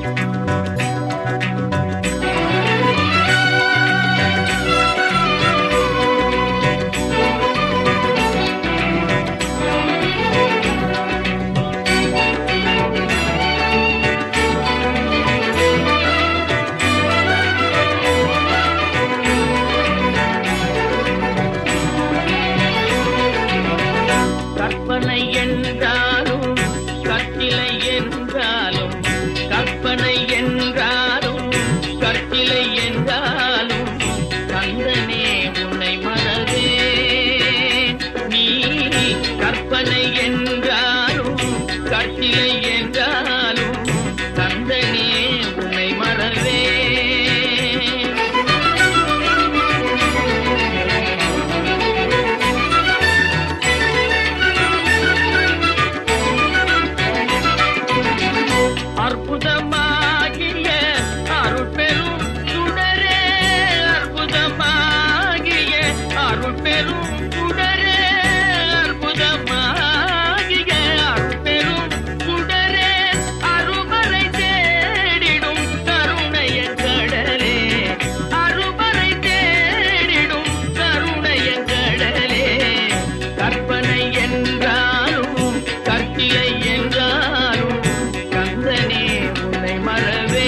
கற்பனை என்றாலும் கற்சிலை என்றாலும் கற்பனை என்றாலும் கற்சிலை என்றாலும் கந்தனே உன்னை மறவே நீ கற்பனை என்றாலும் கற்சிலை என்றாலும் கந்தனே உன்னை மறவே அற்புதமாகிய அருட்பெரும் சுடரே அற்புதமாகிய அருட்பெரும் சுடரே அற்புதமாகிய அருட்பெரும் சுடரே அருமறை தேடிடும் கருணைய கடலே அருமறை தேடிடும் கருணைய கடலே கற்பனை என்றாலும் கற்கிலை என்றாலும் கந்தனே உன்னை மறவே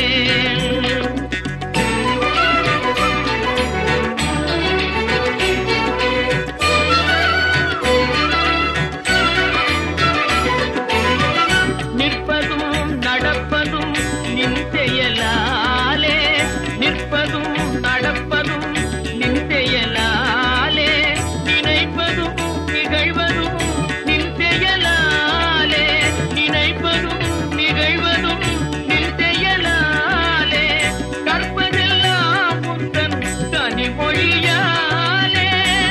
நிற்பதும் நடப்பதும் நின் செயலாலே நிற்பதும் நடப்பதும் நின் செயலாலே நினைப்பதும் நிகழ்வதும் நின் செயலாலே நினைப்பதும் நிகழ்வதும் நின் செயலாலே கற்பதெல்லாம் உந்தன் கனிமொழியாலே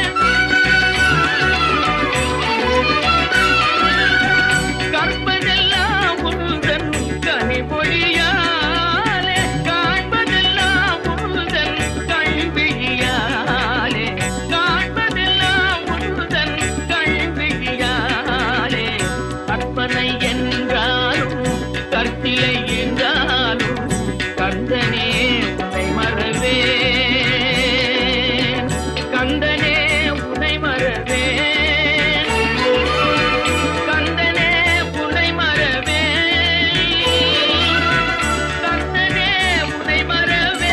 கற்பதெல்லாம் உந்தன் கனிமொழியாலே காண்பதெல்லாம் உந்தன் கல்விழியாலே காண்பதெல்லாம் உந்தன் கல்விழியாலே கற்பனை என்றாலும் கற்சிலை என்றாலும் கந்தனே உன்னை மறவே கந்தனே உன்னை மறவே கந்தனே உன்னை மறவே கந்தனே உன்னை மறவே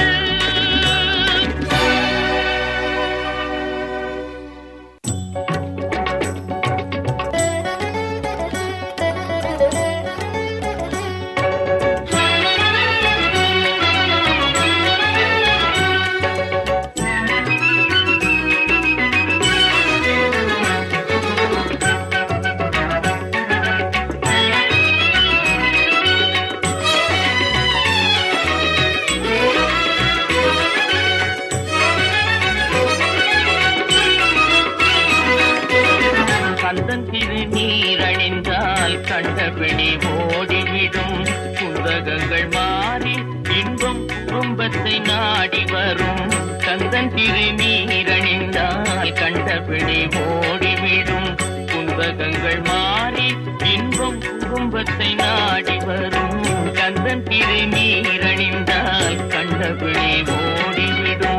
கந்தன் திருநீரணிந்தால் கண்டபடி ஓடிவிடும் புந்தகங்கள் மாறி இன்பம் குடும்பத்தை நாடி வரும் கந்தன் திருநீரணிந்தால் கண்டபடி ஓடிவிடும் புந்தகங்கள் மாறி இன்பம் குடும்பத்தை நாடி வரும் கந்தன் திருநீரணிந்தால் கண்டபடி ஓடிவிடும்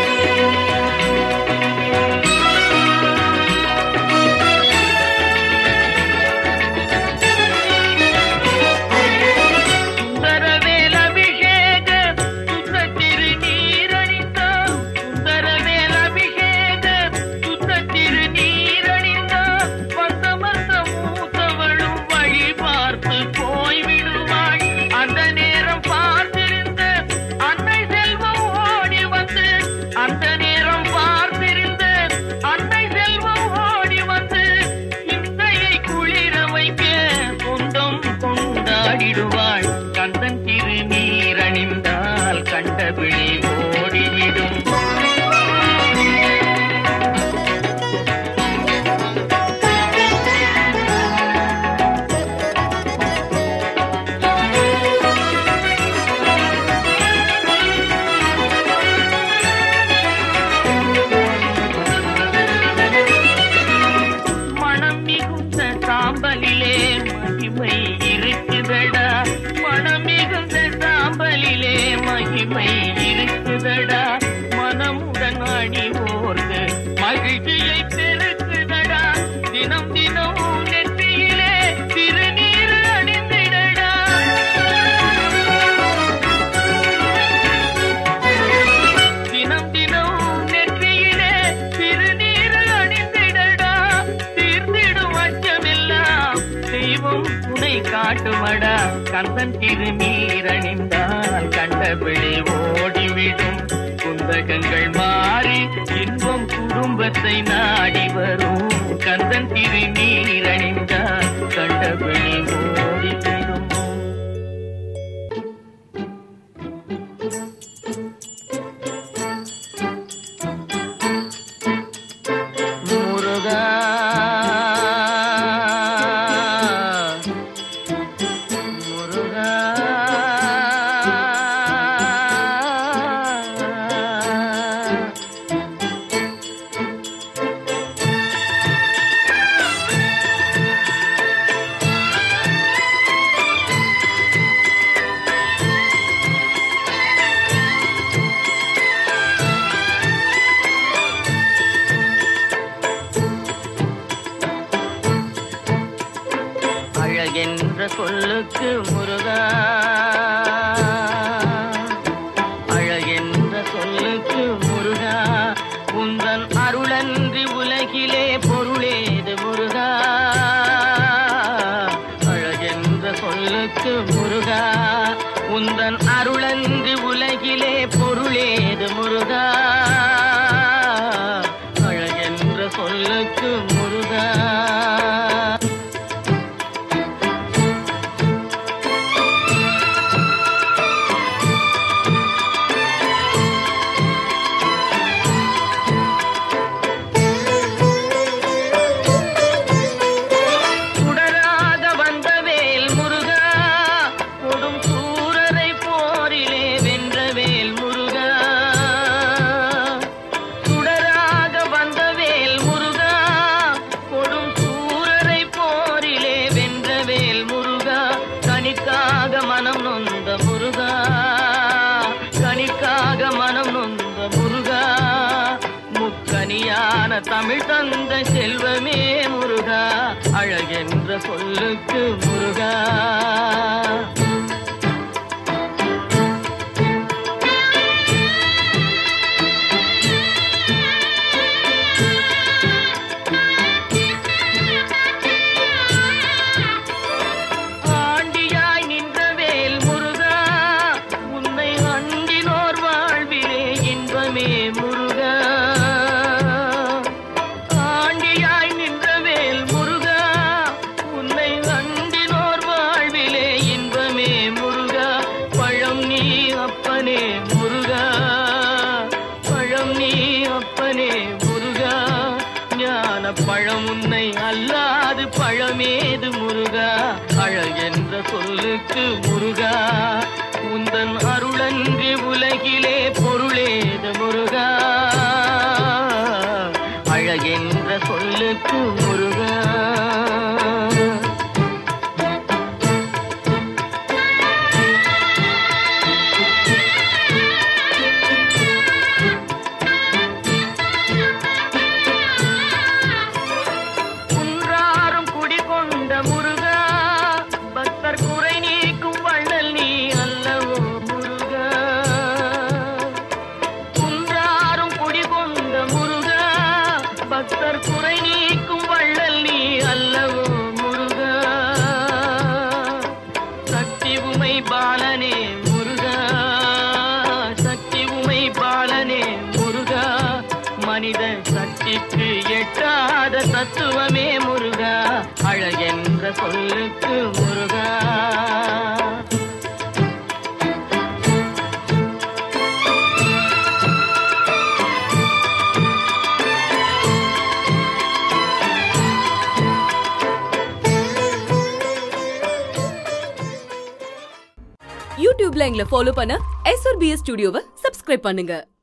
சுந்தரவேல் அபிஷேக சுத்த திருநீரணிந்தார் சுந்தரவேல் அபிஷேக சுத்த திருநீரணிந்தார் வந்த வந்த மூத்தவளும் வழி பார்த்து போய்விடுவாள் அந்த நேரம் பார்த்திருந்த அன்னை செல்வம் ஓடி வந்து அந்த நேரம் பார்த்திருந்த அன்னை செல்வம் ஓடி வந்து சிந்தையை குளிர வைக்க சொந்தம் கொண்டாடிடுவாள் கந்தன் திருநீரணிந்தால் கண்டபிடி ஓடிவிடும் மனம் மிகுந்த சாம்பலிலே மகிமை இருக்குதடா மனம் மிகுந்த இனிமை இருக்குதடா மனமுடன் அணிவோர்க்கு மகிழ்ச்சியை பெருக்குதடா தினம் தினம் நெற்றியிலே திருநீர் அணிந்திடடா தினம் தினம் நெற்றியிலே திருநீர் அணிந்திடடா தீர்ந்திடும் அச்சமெல்லாம் தெய்வம் துணை காட்டுமடா கந்தன் திருநீர் அணிந்தால் கண்டபிடி ஓடிவிடும் குந்தகங்கள் மாறி இன்பம் குடும்பத்தை நாடி வரும் கந்தன் திருநீர் அணிந்தால் கண்டபிடி ஓடிவிடும் முருகா முருகா அழகென்ற சொல்லுக்கு முருகா அழகென்ற சொல்லுக்கு முருகா உந்தன் அருளன்றி உலகிலே பொருளேது முருகா அழகென்ற சொல்லுக்கு முருகா உந்தன் அருளன்றி உலகிலே பொருளேது முருகா அழகென்ற சொல்லுக்கு முருகா சுடராக வந்த வேல் முருகா கொடும் சூரரை போரிலே வென்ற வேல் முருகா சுடராக வந்த வேல் முருகா கொடும் சூரரை போரிலே வென்ற வேல் முருகா கணிக்காக மனம் நொந்த முருகா கணிக்காக மனம் நொந்த முருகா முக்கனியான தமிழ் தந்த செல்வமே முருகா அழகென்ற சொல்லுக்கு முருகா ஆண்டியாய் நின்ற வேல் முருகா உன்னை அண்டினோர் வாழ்விலே இன்பமே முருகா ஆண்டியாய் நின்ற வேல் முருகா உன்னை அண்டினோர் வாழ்விலே இன்பமே முருகா பழம் நீ அப்பனே முருகா பழம் நீ அப்பனே முருகா ஞான பழம் உன்னை அல்லாது பழமேது முருகா அழகென்ற சொல்லுக்கு முருகா உந்தன் அருளன்றி உலகிலே பொருளேது முருகா அழகென்ற சொல்லுக்கு முருகா குன்றாரும் குடிகொண்ட முருகா பக்தர் குறை நீக்கும் வள்ளல் நீ அல்லவோ முருகா குன்றாரும் குடிகொண்ட முருகா பக்தர் குறை நீக்கும் வள்ளல் நீ அல்லவோ முருகா சக்தி உமை பாலனே முருகா சக்தி உமை பாலனே முருகா மனித சக்திக்கு எட்டாத தத்துவமே முருகா அழகென்ற சொல்லுக்கு முருகா யூடியூப்ல எங்களை ஃபாலோ பண்ண எஸ்ஆர்பிஎஸ் ஸ்டுடியோவை சப்ஸ்கிரைப் பண்ணுங்க